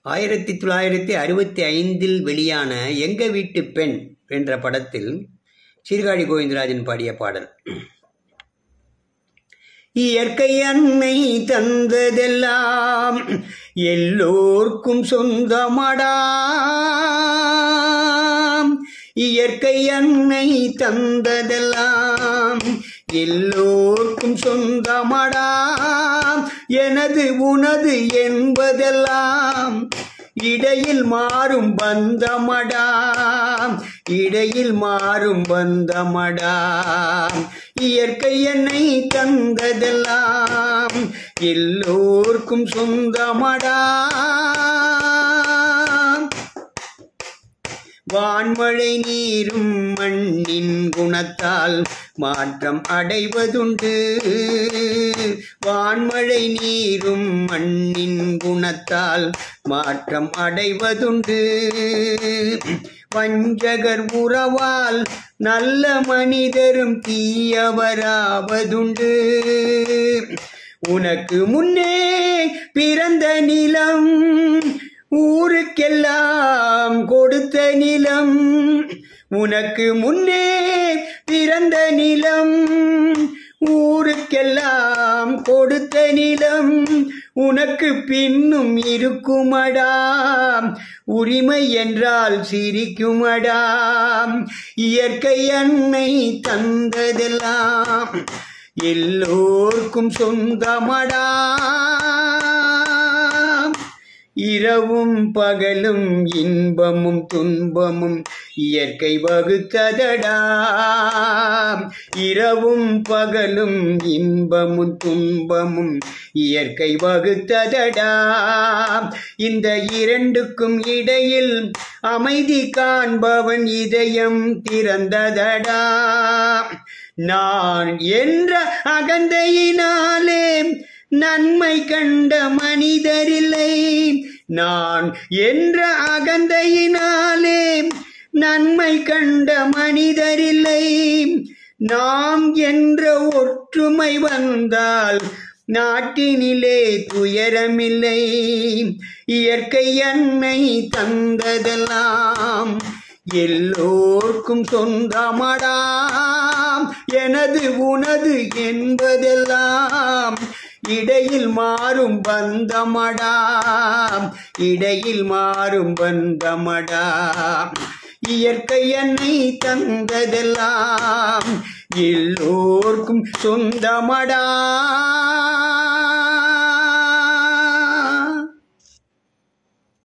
ஆயிரத்தி தொள்ளாயிரத்தி அறுபத்தி ஐந்தில் வெளியான எங்க வீட்டு பெண் என்ற படத்தில் சீர்காழி கோவிந்தராஜன் பாடிய பாடல் இயற்கை அன்னை தந்ததெல்லாம் எல்லோர்க்கும் சொந்தமடா இயற்கை அன்னை தந்ததெல்லாம் எல்லோர்க்கும் சொந்தமடா எனது உனது என்பதெல்லாம் இடையில் மாறும் பந்தமடா இடையில் மாறும் பந்தமடா இயற்கை என்னை தந்ததெல்லாம் எல்லோர்க்கும் சொந்தமடா வான்மழை நீரும் மண்ணின் குணத்தால் மாற்றம் அடைவதுண்டு வான்மழை நீரும் மண்ணின் குணத்தால் மாற்றம் அடைவதுண்டு வஞ்சகர் உறவால் நல்ல மனிதரும் தீயவராவதுண்டு உனக்கு முன்னே பிறந்த நிலம் ஊருக்கெல்லாம் கொடுத்த நிலம் உனக்கு முன்னே பிறந்த நிலம் ஊருக்கெல்லாம் கொடுத்த நிலம் உனக்கு பின்னும் இருக்குமடா உரிமை என்றால் சிரிக்குமடா இயற்கை அன்னை தந்ததெல்லாம் எல்லோர்க்கும் சொந்தமடா இரவும் பகலும் இன்பமும் துன்பமும் இயற்கை வகுத்ததடா இரவும் பகலும் இன்பமும் துன்பமும் இயற்கை வகுத்ததடா இந்த இரண்டுக்கும் இடையில் அமைதி காண்பவன் இதயம் திறந்ததடா நான் என்ற அகந்தையினாலே நன்மை கண்ட மனிதரில்லை நான் என்ற அகந்தையினாலே நன்மை கண்ட மனிதரில்லை நாம் என்ற ஒற்றுமை வந்தால் நாட்டினிலே துயரமில்லை இயற்கை அன்னை தந்ததெல்லாம் எல்லோர்க்கும் சொந்தமடாம் எனது உனது என்பதெல்லாம் இடையில் மாறும் பந்தமடா இடையில் மாறும் பந்தமடா இயற்கை என்னை தந்ததெல்லாம் எல்லோர்க்கும் சொந்தமடா